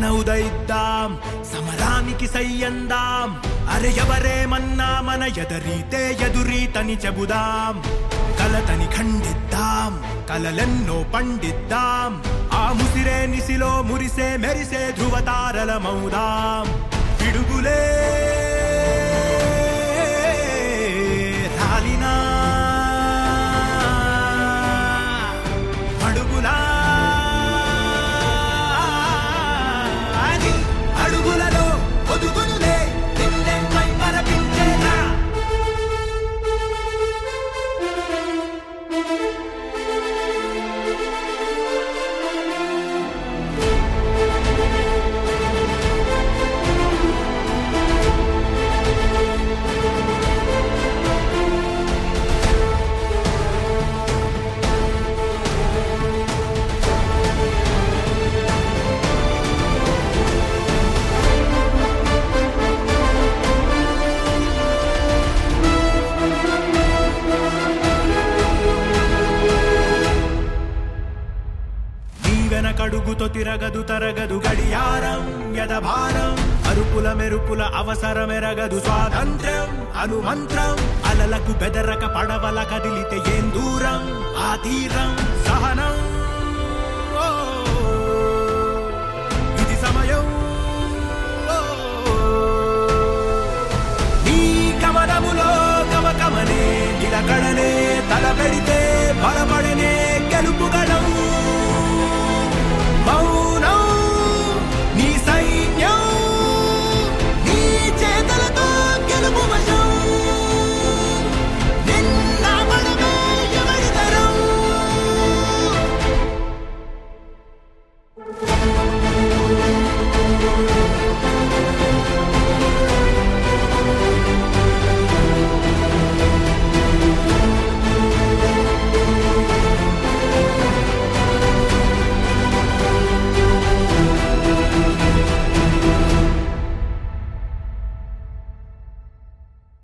మన ఉదయిద్దాం సమరానికి సయ్యందాం అరే ఎవరేమన్నా మన ఎదరీతే ఎదురీతని చెబుదాం కలతని ఖండిద్దాం కలలెన్నో పండిద్దాం ఆ ముసిరే నిసిలో మురిసే మెరిసే ధృవతారలమౌదాం పిడుగులే రాలినా అడుగులా అని అడుగులలో ఒదుగునులే నిన్నెమ్మై మరపించేలా దీవెన కడుగుతో తిరగదు తరగదు గడియారం యదభారం అరుపుల మెరుపుల అవసరమెరగదు స్వాతంత్ర్యం అనుమంత్రం అలలకు బెదరక పడవల కదిలితే ఏం దూరం ఆ తీరం సహనం ఓ, ఇది సమయం ఓ, నీ కమనములో కమకమనే నిలకడలే తలపెడితే